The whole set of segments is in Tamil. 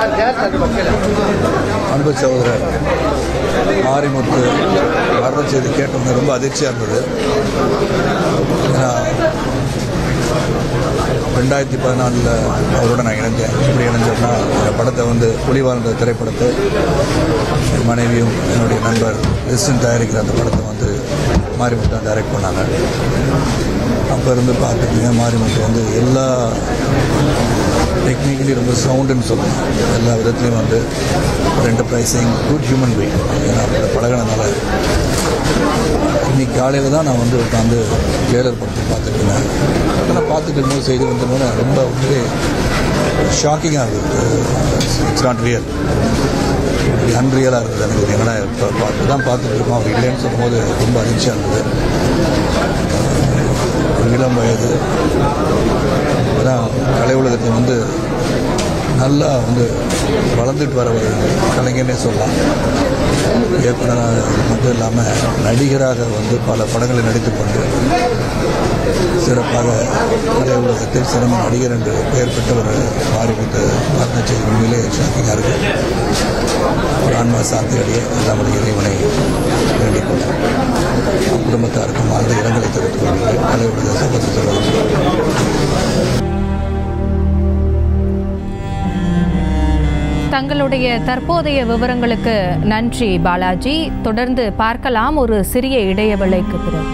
அன்பு சகோதரர் மாரிமுத்து மரண செய்தி கேட்டோம்னு ரொம்ப அதிர்ச்சியாக இருந்தது ஏன்னா ரெண்டாயிரத்தி பதினாலில் அவரோட நான் இணைஞ்சேன் எப்படி இணைஞ்சேன்னா இந்த படத்தை வந்து புலிவாழ்ந்த திரைப்படத்தை என் மனைவியும் என்னுடைய நண்பர் லிஸ்டன் தயாரிக்கிற அந்த படத்தை வந்து மாரிமுத்து தான் டைரக்ட் பண்ணாங்க அப்போ இருந்து பார்த்துட்டீங்க மாரிமுத்து வந்து எல்லா டெக்னிக்கலி ரொம்ப சவுண்டுன்னு சொல்லலாம் எல்லா விதத்துலையும் வந்து ஒரு என்டர்பிரைசிங் குட் ஹியூமன் பீங் ஏன்னா அவரோட பழகினதுனால இன்னைக்கு காலையில் தான் நான் வந்து உட்காந்து ஜெயலர் படத்தை பார்த்துட்டு இருந்தேன் அதெல்லாம் பார்த்துட்டு இருக்கும்போது செய்தி வந்தபோது ரொம்ப வந்து ஷாக்கிங்காக இருக்குது இட்ஸ் நாட் ரியல் அன்ரியலாக இருந்தது எனக்கு இது என்னடா இப்போ பார்த்து தான் பார்த்துட்டு இருக்கோம் அவர் இல்லைன்னு சொல்லும்போது ரொம்ப அதிர்ச்சியாக இருந்தது ஒரு இளம் வயது அதான் கலை உலகத்தை வந்து நல்லா வந்து வளர்ந்துட்டு வர ஒரு கலைஞனே சொல்லலாம் இயக்குனராக மட்டும் இல்லாமல் நடிகராக வந்து பல படங்களில் நடித்துக் கொண்டு சிறப்பாக கலை உலகத்தில் சிறந்த நடிகர் என்று பெயர் பெற்ற ஒரு மாறிவிட்டு மரண செய்தி உண்மையிலே ஷாக்கிங்காக இருக்கு ஒரு ஆன்மா சாந்தி அடைய எல்லாமே இறைவனை வேண்டிக் கொண்டேன் குடும்பத்தாருக்கும் ஆழ்ந்த இரங்கலை தெரிவித்துக் கொள்கிறேன் கலை உலக சம்பந்தத்தில் தங்களுடைய தற்போதைய விவரங்களுக்கு நன்றி பாலாஜி தொடர்ந்து பார்க்கலாம் ஒரு சிறிய இடையவிலைக்கு பிறகு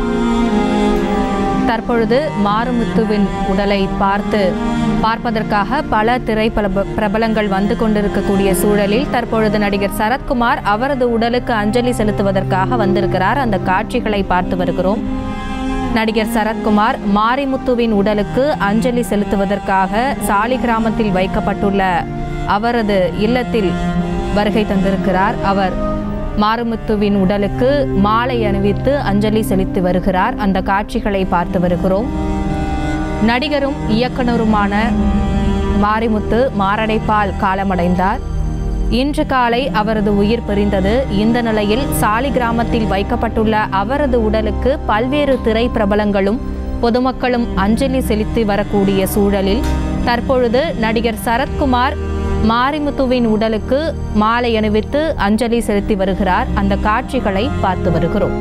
தற்பொழுது மாறுமுத்துவின் உடலை பார்த்து பார்ப்பதற்காக பல திரைப்பல பிரபலங்கள் வந்து கொண்டிருக்கக்கூடிய சூழலில் தற்பொழுது நடிகர் சரத்குமார் அவரது உடலுக்கு அஞ்சலி செலுத்துவதற்காக வந்திருக்கிறார் அந்த காட்சிகளை பார்த்து வருகிறோம் நடிகர் சரத்குமார் மாரிமுத்துவின் உடலுக்கு அஞ்சலி செலுத்துவதற்காக சாலி கிராமத்தில் வைக்கப்பட்டுள்ள அவரது இல்லத்தில் வருகை தந்திருக்கிறார் அவர் மாரிமுத்துவின் உடலுக்கு மாலை அணிவித்து அஞ்சலி செலுத்தி வருகிறார் அந்த காட்சிகளை பார்த்து வருகிறோம் நடிகரும் இயக்குனருமான மாரிமுத்து மாரடைப்பால் காலமடைந்தார் இன்று காலை அவரது உயிர் பிரிந்தது இந்த நிலையில் சாலி கிராமத்தில் வைக்கப்பட்டுள்ள அவரது உடலுக்கு பல்வேறு திரை பிரபலங்களும் பொதுமக்களும் அஞ்சலி செலுத்தி வரக்கூடிய சூழலில் தற்பொழுது நடிகர் சரத்குமார் மாரிமுத்துவின் உடலுக்கு மாலை அணிவித்து அஞ்சலி செலுத்தி வருகிறார் அந்த காட்சிகளை பார்த்து வருகிறோம்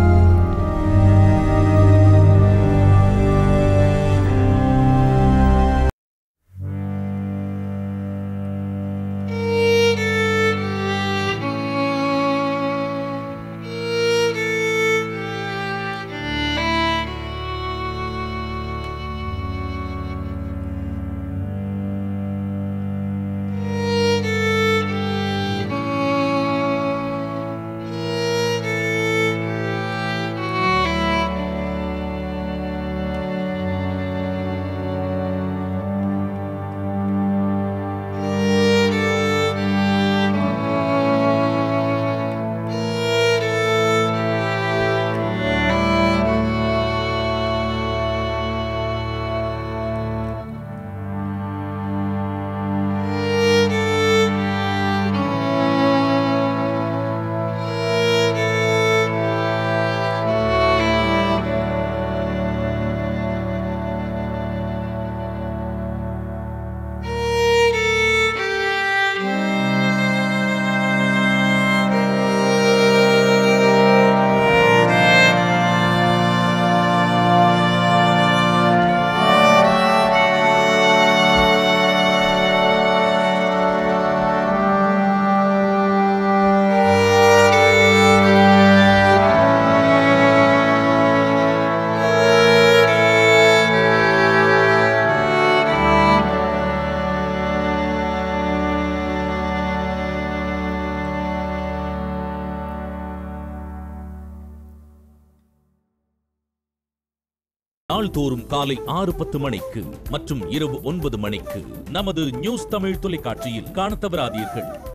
நாள்தோறும் காலை ஆறு பத்து மணிக்கு மற்றும் இரவு ஒன்பது மணிக்கு நமது நியூஸ் தமிழ் தொலைக்காட்சியில் காணத் தவறாதீர்கள்